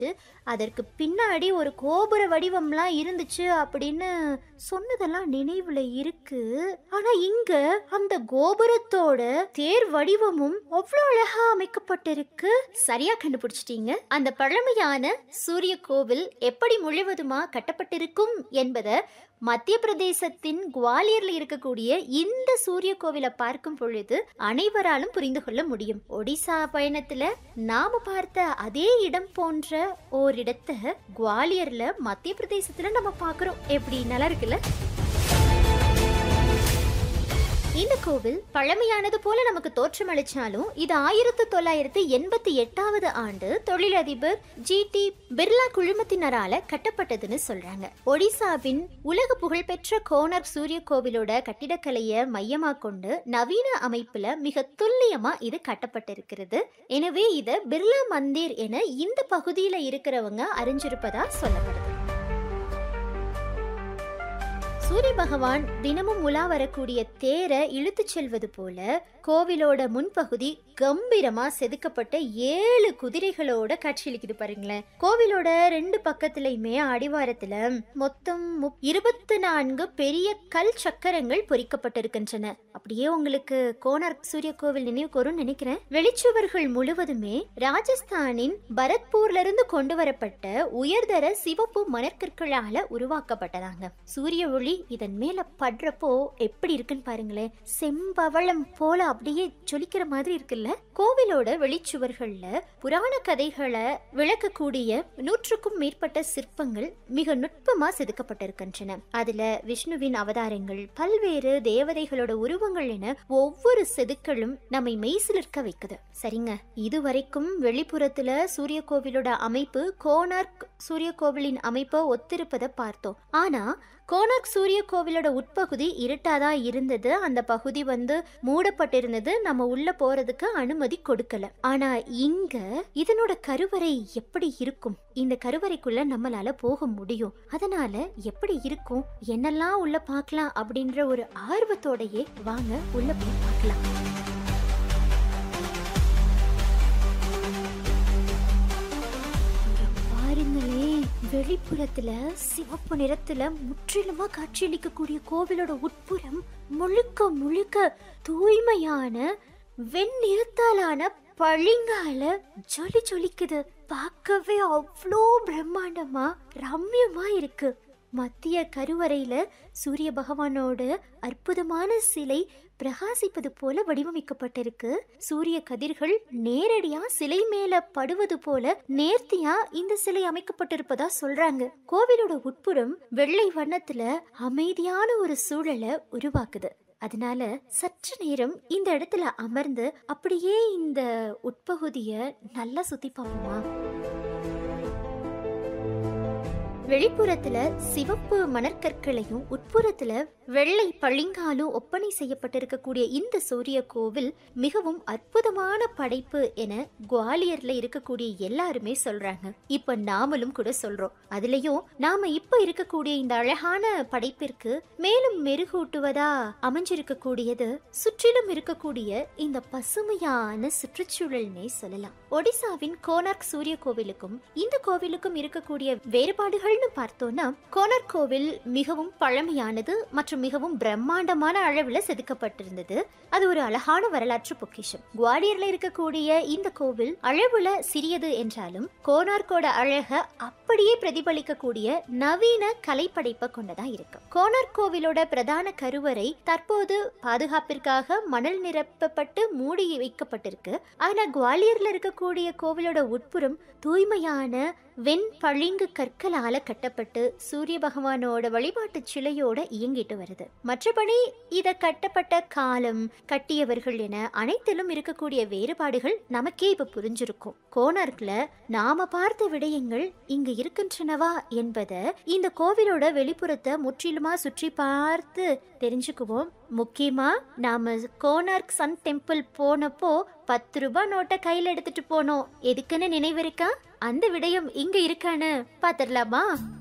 அதற்கு பின்னாடி ஒரு கோபுர வடிவம்லாம் இருந்துச்சு அப்படின்னு சொன்னதெல்லாம் நினைவுல இருக்கு ஆனா இங்க அந்த கோபுரத்தோட தேர் வடிவமும் அவ்வளோ அழகா அமைக்கப்பட்டிருக்கு சரியா கண்டுபிடிச்சிட்டீங்க அந்த பழமையான சூரிய கோவில் எப்படி முழுவதுமா கட்டப்பட்டிருக்கும் என்பதை மத்திய பிரதேசத்தின் குவாலியர்ல இருக்கக்கூடிய இந்த சூரிய கோவிலை பார்க்கும் பொழுது அனைவராலும் புரிந்து கொள்ள முடியும் ஒடிசா பயணத்துல நாம பார்த்த அதே இடம் போன்ற ஓரிடத்தை குவாலியர்ல மத்திய பிரதேசத்துல நம்ம பார்க்கிறோம் எப்படி நல்லா இருக்குல்ல இந்த கோவில் பழமையானது போல நமக்கு தோற்றமளிச்சாலும் இது ஆயிரத்து தொள்ளாயிரத்து எண்பத்தி எட்டாவது ஆண்டு தொழிலதிபர் ஜி டி பிர்லா குழுமத்தினரால கட்டப்பட்டதுன்னு சொல்றாங்க ஒடிசாவின் உலக புகழ்பெற்ற கோனார்க் சூரிய கோவிலோட கட்டிடக்கலையை மையமா கொண்டு நவீன அமைப்புல மிக துல்லியமா இது கட்டப்பட்டிருக்கிறது எனவே இத பிர்லா மந்திர் என இந்த பகுதியில இருக்கிறவங்க அறிஞ்சிருப்பதா சொல்லப்படுது சூரிய பகவான் தினமும் உலா வரக்கூடிய தேரை இழுத்துச் செல்வது போல கோவிலோட முன்பகுதி கம்பீரமா செதுக்கப்பட்ட ஏழு குதிரைகளோட காட்சியளிக்குது பாருங்களேன் கோவிலோட ரெண்டு பக்கத்துலயுமே அடிவாரத்துல மொத்தம் இருபத்தி நான்கு பெரிய கல் சக்கரங்கள் பொறிக்கப்பட்டிருக்கின்றன அப்படியே உங்களுக்கு கோனார்க் சூரிய கோவில் நினைவுக்கு வரும்னு நினைக்கிறேன் வெளிச்சுவர்கள் முழுவதுமே ராஜஸ்தானின் பரத்பூர்ல இருந்து கொண்டு வரப்பட்ட உயர்தர சிவப்பு மணற்கற்களால உருவாக்கப்பட்டதாங்க சூரிய ஒளி இதன் மேல படுறப்போ எப்படி இருக்குன்னு பாருங்களேன் செம்பவளம் போல அப்படியே ஜொலிக்கிற மாதிரி இருக்குல்ல கோவிலோட வெளிச்சுவர்கள்ல புராண கதைகளை விளக்கக்கூடிய நூற்றுக்கும் மேற்பட்ட சிற்பங்கள் மிக நுட்பமா செதுக்கப்பட்டிருக்கின்றன அதுல விஷ்ணுவின் அவதாரங்கள் பல்வேறு தேவதைகளோட உருவங்கள் என ஒவ்வொரு செதுக்களும் நம்மை மெய்சிலிருக்க வைக்குது சரிங்க இதுவரைக்கும் வெளிப்புறத்துல சூரிய கோவிலோட அமைப்பு கோனார்க் சூரிய கோவிலின் அமைப்பை ஒத்திருப்பதை பார்த்தோம் ஆனா கோனார்க் சூரிய கோவிலோட உட்பகுதி இருட்டாதான் இருந்தது அந்த பகுதி வந்து மூடப்பட்டிருந்தது நம்ம உள்ள போறதுக்கு அனுமதி கொடுக்கல ஆனா இங்க இதனோட கருவறை எப்படி இருக்கும் இந்த கருவறைக்குள்ள நம்மளால போக முடியும் அதனால எப்படி இருக்கும் என்னெல்லாம் உள்ள பார்க்கலாம் அப்படின்ற ஒரு ஆர்வத்தோடயே வாங்க உள்ள போய் பார்க்கலாம் இங்க பாருங்களே வெளிப்புறத்துல சிவப்பு நிறத்துல முற்றிலுமா காட்சியளிக்கக்கூடிய கோவிலோட உட்புறம் முழுக்க முழுக்க தூய்மையான வெண்ணிறத்தாலான பளிங்கால ஜொலி ஜொலிக்குது பார்க்கவே அவ்வளோ பிரம்மாண்டமா ரம்யமா இருக்கு மத்திய கருவறையில சூரிய பகவானோட அற்புதமான சிலை பிரகாசிப்பது போல வடிவமைக்கப்பட்டிருக்கு சூரிய கதிர்கள் நேரடியா சிலை மேல படுவது போல நேர்த்தியா இந்த சிலை அமைக்கப்பட்டிருப்பதா சொல்றாங்க கோவிலோட உட்புறம் வெள்ளை வண்ணத்துல அமைதியான ஒரு சூழலை உருவாக்குது அதனால சற்று நேரம் இந்த இடத்துல அமர்ந்து அப்படியே இந்த உட்பகுதிய நல்லா சுத்தி பார்ப்போமா வெளிப்புறத்துல சிவப்பு மணற்கற்களையும் உட்புறத்துல வெள்ளை பளிங்காலும் ஒப்பனை செய்யப்பட்டிருக்கக்கூடிய இந்த சூரிய கோவில் மிகவும் அற்புதமான படைப்பு என குவாலியர்ல இருக்கக்கூடிய எல்லாருமே சொல்றாங்க இப்ப நாமளும் கூட சொல்றோம் அதுலயும் நாம இப்ப இருக்கக்கூடிய இந்த அழகான படைப்பிற்கு மேலும் மெருகூட்டுவதா அமைஞ்சிருக்கக்கூடியது சுற்றிலும் இருக்கக்கூடிய இந்த பசுமையான சுற்றுச்சூழல்னே சொல்லலாம் ஒடிசாவின் கோனார்க் சூரிய கோவிலுக்கும் இந்த கோவிலுக்கும் இருக்கக்கூடிய வேறுபாடுகள்னு பார்த்தோம்னா கோனார்க் கோவில் மிகவும் பழமையானது மற்றும் மிகவும் பிரம்மாண்டமான அளவுல செதுக்கப்பட்டிருந்தது அது ஒரு அழகான வரலாற்று பொக்கிஷம் குவாலியர்ல இருக்கக்கூடிய இந்த கோவில் அளவுல சிறியது என்றாலும் கோனார்க்கோட அழக அப்படியே பிரதிபலிக்கக்கூடிய நவீன கலைப்படைப்பை கொண்டதா இருக்கு கோனார்க் கோவிலோட பிரதான கருவறை தற்போது பாதுகாப்பிற்காக மணல் நிரப்பப்பட்டு மூடி வைக்கப்பட்டிருக்கு ஆனா குவாலியர்ல இருக்கக்கூடிய கோவிலோட உட்புறம் தூய்மையான வெண் பளிங்கு கற்களால கட்டப்பட்டு சூரிய பகவானோட வழிபாட்டு சிலையோட இயங்கிட்டு வருது மற்றபடி இத கட்டப்பட்ட காலம் கட்டியவர்கள் என அனைத்திலும் இருக்கக்கூடிய வேறுபாடுகள் நமக்கே இப்ப புரிஞ்சிருக்கும் கோனார்க்ல நாம பார்த்த விடயங்கள் இங்க இருக்கின்றனவா என்பதை இந்த கோவிலோட வெளிப்புறத்தை முற்றிலுமா சுற்றி பார்த்து தெரிஞ்சுக்குவோம் முக்கியமா நாம கோனார்க் சன் டெம்பிள் போனப்போ பத்து ரூபாய் நோட்டை கையில எடுத்துட்டு போனோம் எதுக்குன்னு நினைவு இருக்கா அந்த விடயம் இங்க இருக்கான்னு பாத்திரலாமா